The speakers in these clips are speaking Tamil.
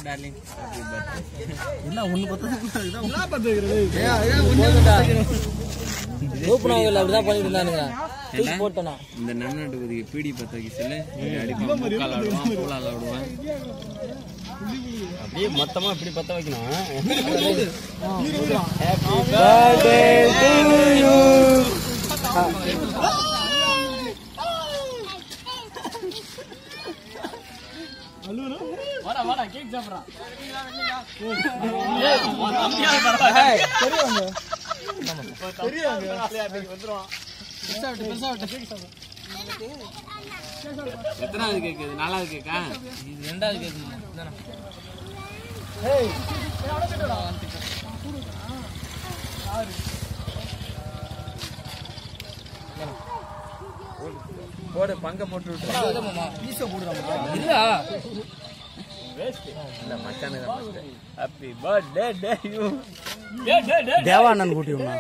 டார்லிங் ஹாப்பி பர்த்டே என்ன ஒண்ணு பத்து தூப்புனவங்க அப்படிதான் பண்ணிட்டு இருந்தானுங்க தூக்கி போட்டனா இந்த நன்னட்டுக்கு பீடி பத்த வைக்க சொல்லு அடிப்பான் முக்கால் ஆடுவான் பூலால் ஆடுவான் அப்படியே மொத்தமா இப்படி பத்த வைக்கணும் எத்தனாவது கேக்கு இது நாலாவது கேக்கா இது ரெண்டாவது கேக்கு இந்தாண்ணா. போடு பங்க போட்டு விட்டு இல்ல இல்ல மச்சானுக்கு happy birthday to you Devanand கூட்டி விடணும்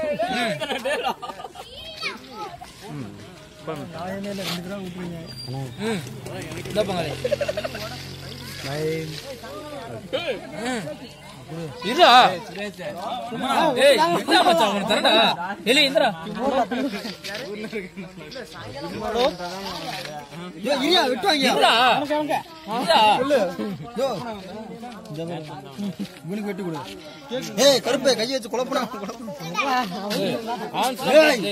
இந்த பங்காளி இருடா ஏய் என்ன மச்சான் உனக்கு தரடா இல்ல இந்தடா இரியா விட்டுவாங்க இருடா இருடா இவனுக்கு வெட்டி கொடு ஏய் கருப்பே கையை வச்சு குழப்படா அவன் சொல்றான்,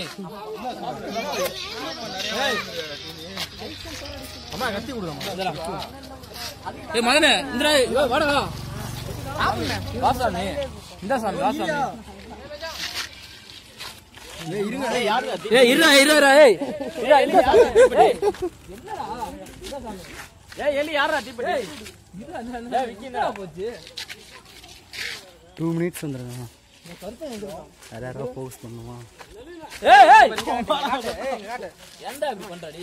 டேய். அம்மா கத்தி கொடுங்க ஏய் மகனே இந்தடா ஏய், வாடா வாசாமி இந்த சாமி வாசாமி ஏய் இருங்க ஏய் இருடா இருடா ஏய் இருடா இந்த ஏய் ஏய் எலி யாரா தீப்பெட்டி ஏய் விக்கி என்னடா போச்சு டூ மினிட்ஸ் வந்துருங்க வேற யாரோ போஸ்ட் பண்ணுமா ஏய் ஏய் ஏன்டா இப்படி பண்றடி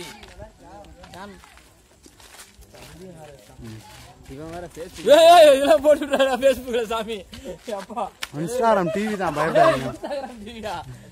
இவன் வேற பேசி ஏய் ஏய் இதெல்லாம் போட்டுடா Facebookல சாமி அப்பா இன்ஸ்டாகிராம் டிவி தான் பயப்படாதீங்க Instagram TV யா?